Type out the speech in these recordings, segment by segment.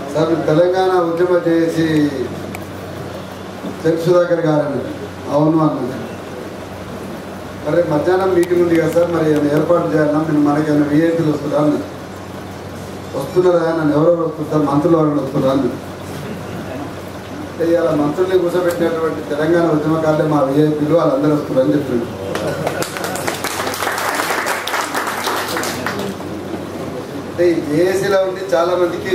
Sir మీరు తెలంగాణ ఉద్యమం చేసి చెక్ సుధాకర్ గారు అన్నారు అవును అన్నది మరి మధ్యాహ్నం మీటింగ్ ఉంది కదా సార్ మరి ఏమైనా ఏర్పాటు చేయాలన్నా మీరు మనకేమైనా విఐపీలు వస్తుందా అన్నారు వస్తున్నారా నన్ను ఎవరెవరు వస్తుంటారు మంత్రులు ఎవరైనా వస్తున్నారా అన్నారు అంటే ఇలా మంత్రుల్ని కూర్చోబెట్టినటువంటి తెలంగాణ ఉద్యమకారులే మా విఐపీలు వాళ్ళందరూ వస్తున్నారని చెప్తున్నాడు అంటే ఈ జేఏసీలో ఉండి చాలా మందికి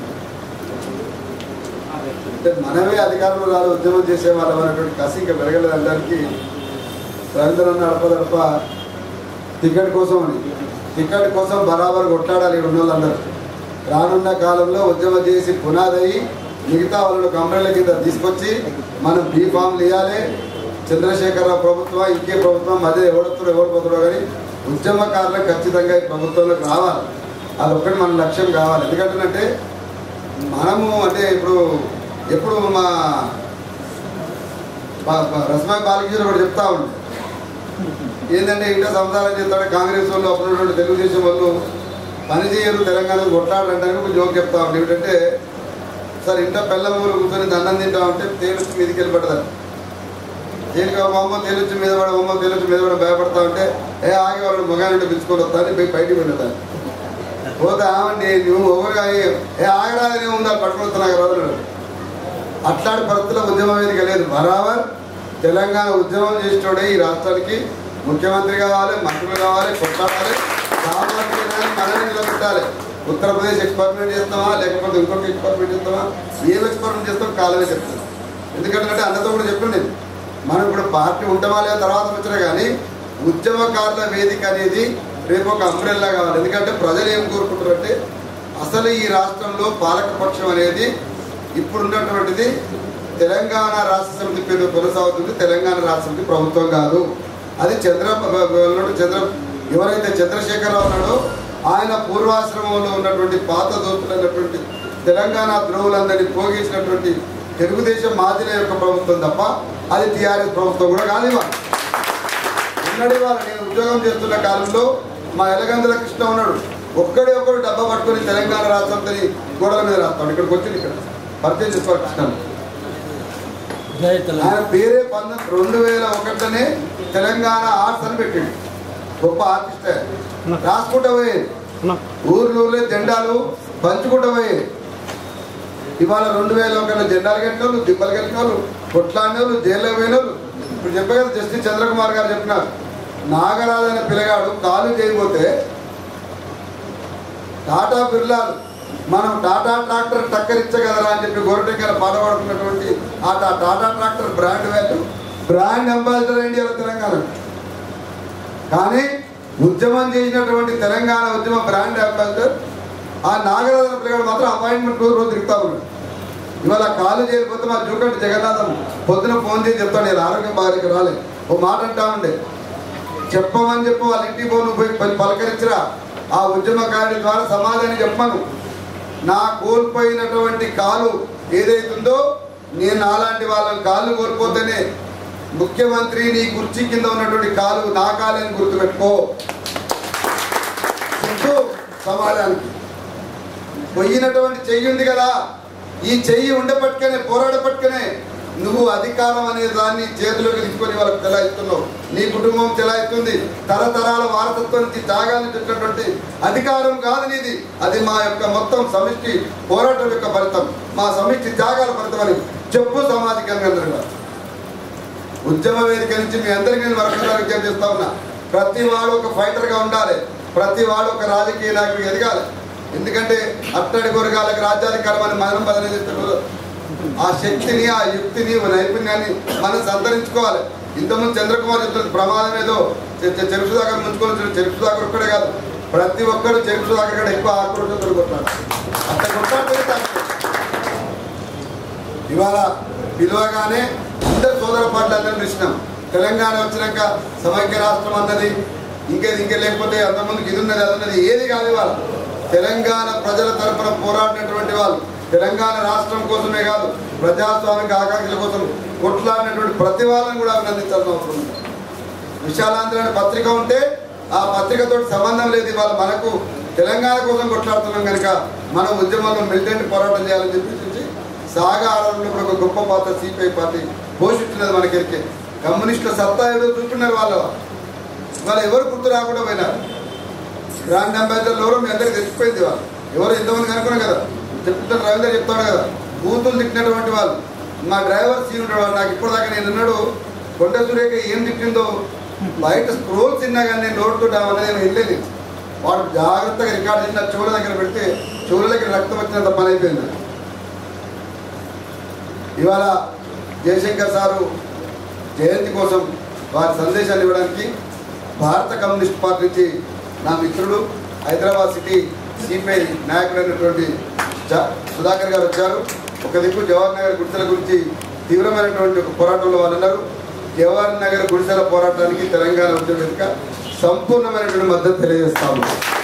అంటే మనమే అధికారంలో రాదు ఉద్యమం చేసే వాళ్ళం అనేటువంటి కసి ఇంకా పెరగలేదు అనడానికి రవీంద్ర నడపదడప టికెట్ కోసం అని టికెట్ కోసం బరాబర్ కొట్లాడాలి ఇక్కడ ఉన్న వాళ్ళందరూ రానున్న కాలంలో ఉద్యమం చేసి పునాది అయ్యి మిగతా వాళ్ళను కంపెనీల కింద తీసుకొచ్చి మనం బీ ఫామ్లు ఇవ్వాలి చంద్రశేఖరరావు ప్రభుత్వం ఇంకే ప్రభుత్వం మధ్య ఎవడొస్తారో ఎవరు పోతారో కానీ ఉద్యమకారులకు ఖచ్చితంగా ఈ ప్రభుత్వంలోకి రావాలి అదొక్కటి మన లక్ష్యం కావాలి ఎందుకంటే మనము అంటే ఇప్పుడు ఎప్పుడు మా బా- బా- రసమాయి బాలకృష్ణ కూడా చెప్తా ఉండే ఏంటంటే ఇంట్లో సంసారం చేస్తాడు కాంగ్రెస్ వాళ్ళు అప్పుడు ఉన్నటువంటి తెలుగుదేశం వాళ్ళు పని చేయరు తెలంగాణ కొట్లాడాలంటే ఒక జోక్ చెప్తా ఉండే ఏమిటంటే సార్ ఇంట్లో పిల్లల ఊరు కూర్చొని దండం తింటా ఉంటే తేలుచ్చి మీదకి వెళ్ళి పడతారు తేలిక అమ్మ తేలుచ్చి మీద పడ అమ్మ తేలుచ్చి మీద పడ భయపడతా ఉంటే ఏ ఆగి వాళ్ళు మొగానంటే పిలుచుకొని వస్తాను పోయి బయటికి వెళ్ళతాను పోతే ఆమండి నువ్వు ఒకరుగా ఏ ఆగరాదని ఉందా పట్టుకొని వస్తున్నా రోజులు అట్లాంటి పరిస్థితుల ఉద్యమం వేదిక లేదు బరాబర్ తెలంగాణ ఉద్యమం చేసేటోడే ఈ రాష్ట్రానికి ముఖ్యమంత్రి కావాలి మంత్రులు కావాలి కొట్లాడాలి సామాజిక మనమే నిలబెట్టాలి ఉత్తరప్రదేశ్ ఎక్స్పెరిమెంట్ చేస్తామా లేకపోతే ఇంకొక ఎక్స్పెరిమెంట్ చేస్తామా ఏం ఎక్స్పెరిమెంట్ చేస్తాం కాలమే చెప్తాం ఎందుకంటే అన్నతో కూడా చెప్పండి నేను మనం ఇప్పుడు పార్టీ ఉంటామా లేదా తర్వాత వచ్చినా కానీ ఉద్యమకారుల వేదిక అనేది రేపు ఒక అంబ్రెల్లా కావాలి ఎందుకంటే ప్రజలు ఏం కోరుకుంటారంటే అసలు ఈ రాష్ట్రంలో పాలకపక్షం అనేది ఇప్పుడున్నటువంటిది తెలంగాణ రాష్ట్ర సమితి పేరు కొనసాగుతుంది తెలంగాణ రాష్ట్ర సమితి ప్రభుత్వం కాదు అది చంద్ర చంద్ర ఎవరైతే చంద్రశేఖరరావు ఉన్నాడో ఆయన పూర్వాశ్రమంలో ఉన్నటువంటి పాత దోస్తులైనటువంటి తెలంగాణ ద్రోవులందరినీ పోగించినటువంటి తెలుగుదేశం మాదిన యొక్క ప్రభుత్వం తప్ప అది టీఆర్ఎస్ ప్రభుత్వం కూడా కాదు ఇవాళ ఉన్నది వాళ్ళ నేను ఉద్యోగం చేస్తున్న కాలంలో మా ఎలగందుల కృష్ణ ఉన్నాడు ఒక్కడే ఒక్కడు డబ్బా పట్టుకొని తెలంగాణ రాష్ట్రంతని గోడల మీద రాస్తాడు ఇక్కడికి వచ్చింది ఇక్కడ పరిచయం చేసుకోవాలి కృష్ణ జై తెలంగాణ ఆయన పేరే పంతొమ్మిది రెండు వేల ఒకటిలోనే తెలంగాణ ఆర్ట్స్ అని పెట్టిండు గొప్ప ఆర్టిస్ట్ ఆయన. రాసుకుంటా పోయి ఊర్లు ఊర్లే జెండాలు పంచుకుంటా పోయి ఇవాళ రెండు వేల ఒకటిలో జెండాలు కట్టిన వాళ్ళు దిబ్బలు కట్టిన వాళ్ళు కొట్లాడిన వాళ్ళు జైల్లో పోయిన వాళ్ళు ఇప్పుడు చెప్పే కదా జస్టిస్ చంద్రకుమార్ గారు చెప్పినారు నాగరాజు అనే పిల్లగాడు కాలు చేయబోతే టాటా బిర్లాలు మనం టాటా ట్రాక్టర్ టక్కరించగలరా అని చెప్పి గోరటెంకర పాట పాడుతున్నటువంటి ఆ టా- Tata tractor brand value brand ambassador ఇండియాలో తెలంగాణ కానీ ఉద్యమం చేసినటువంటి తెలంగాణ ఉద్యమ బ్రాండ్ అంబాసిడర్ ఆ నాగరాజన పిల్లగాడు మాత్రం అపాయింట్మెంట్ రోజు రోజు తిరుగుతా ఉన్నాడు ఇవాళ కాలు చేయకపోతే మా జూకంటి జగన్నాథం పొద్దున ఫోన్ చేసి చెప్తాను నేను ఆరోగ్యం బాగా రాలే ఓ మాట అంటా ఉండే చెప్పమని చెప్పు వాళ్ళ ఇంటికి పో నువ్వు పోయి పలి- పలకరించరా ఆ ఉద్యమకారుడి ద్వారా సమాజానికి చెప్పను నా కోల్పోయినటువంటి కాలు ఏదైతుందో నేను అలాంటి వాళ్ళ కాళ్ళు కోల్పోతేనే ముఖ్యమంత్రి నీ కుర్చీ కింద ఉన్నటువంటి కాలు నా కాలని గుర్తుపెట్టుకో చెప్పు సమాజానికి పోయినటువంటి చెయ్యి ఉంది కదా ఈ చెయ్యి ఉండపట్టుకనే పోరాడపట్టుకనే నువ్వు అధికారం అనే దాన్ని చేతిలోకి తీసుకొని వాళ్ళకి చెలాయిస్తున్నావు నీ కుటుంబం చెలాయిస్తుంది తరతరాల వారసత్వం నుంచి త్యాగాన్ని చుట్టినటువంటి అధికారం కాదు నీది అది మా యొక్క మొత్తం సమిష్టి పోరాటం యొక్క ఫలితం మా సమిష్టి త్యాగాల ఫలితం అని చెప్పు సామాజికంగా అందరూ కూడా. ఉద్యమ వేదిక నుంచి మీ అందరికీ నేను వరకగా విజ్ఞప్తి చేస్తా ఉన్నా ప్రతి వాడు ఒక ఫైటర్ గా ఉండాలి ప్రతి వాడు ఒక రాజకీయ నాయకుడిగా ఎదగాలి ఎందుకంటే అట్టడి కొరగాలకు రాజ్యాధికారం అని మనం బదిలీ చేస్తున్నారు ఆ శక్తిని ఆ యుక్తిని ఆ నైపుణ్యాన్ని మనం సంతరించుకోవాలి ఇంతకుముందు చంద్రకుమార్ చెప్తున్న ప్రమాదం ఏదో చె- చె- చెరుకు సుధాకర్ ముంచుకొని వచ్చిన చెరుకు సుధాకర్ ఒక్కడే కాదు ప్రతి ఒక్కరు చెరుకు సుధాకర్ కంటే ఎక్కువ ఆక్రోషంతో కొట్టాడు అట్లా కొట్టాడితేనే సాధ్యం. ఇవాళ పిలువగానే అందరు సోదర పాటలు అందరం పిలిచినాం తెలంగాణ వచ్చినాక సమైక్య రాష్ట్రం అన్నది ఇంకేది ఇంకే లేకపోతే అంతకుముందుకు ఇది ఉన్నది అది ఉన్నది ఏది కాదు ఇవాళ తెలంగాణ ప్రజల తరపున పోరాడినటువంటి వాళ్ళు తెలంగాణ రాష్ట్రం కోసమే కాదు ప్రజాస్వామిక ఆకాంక్షల కోసం కొట్లాడినటువంటి ప్రతి వాళ్ళని కూడా అభినందించాల్సిన అవసరం ఉంది విశాలాంధ్ర అనే పత్రిక ఉంటే ఆ పత్రికతో సంబంధం లేదు ఇవాళ మనకు తెలంగాణ కోసం కొట్లాడుతున్నాం కనుక మన ఉద్యమంలో మిలిటెంట్ పోరాటం చేయాలని చెప్పేసి సాగా ఆడడంలో కూడా ఒక గొప్ప పాత్ర సిపిఐ పార్టీ పోషించినది మనకెరికే కమ్యూనిస్టుల సత్తా ఏదో చూపినారు వాళ్ళు వాళ్ళు ఎవరు గుర్తు రాకుండా పోయినారు బ్రాండ్ అంబాసిడర్ ఎవరో మీ అందరికి తెలిసిపోయింది వాళ్ళు ఎవరు ఎంతమంది కనుక్కున్నాం కదా చెప్తాను రవీంద్ర చెప్తాడు కదా బూతులు తిట్టినటువంటి వాళ్ళు మా డ్రైవర్ సీన్ ఉంటాడు వాడు నాకు ఇప్పటిదాకా నేను అన్నాడు కొండ సురేఖ ఏం తిట్టిందో బయట స్క్రోల్స్ తిన్నా కానీ నేను రోడ్డు అనేది నేను వెళ్ళలేదు వాడు జాగ్రత్తగా రికార్డ్ చేసిన చెవుల దగ్గర పెడితే చెవుల దగ్గర రక్తం వచ్చినంత పని అయిపోయింది ఇవాళ జయశంకర్ సారు జయంతి కోసం వారి సందేశాన్ని ఇవ్వడానికి భారత కమ్యూనిస్ట్ పార్టీ నుంచి నా మిత్రుడు హైదరాబాద్ సిటీ సిపిఐ నాయకుడైనటువంటి జ- సుధాకర్ గారు వచ్చారు ఒక దిక్కు జవహర్ నగర్ గుడిసెల గురించి తీవ్రమైనటువంటి ఒక పోరాటంలో వాళ్ళు ఉన్నారు జవహర్ నగర్ గుడిసెల పోరాటానికి తెలంగాణ ఉద్యమ వేదిక సంపూర్ణమైనటువంటి మద్దతు తెలియజేస్తా ఉన్నారు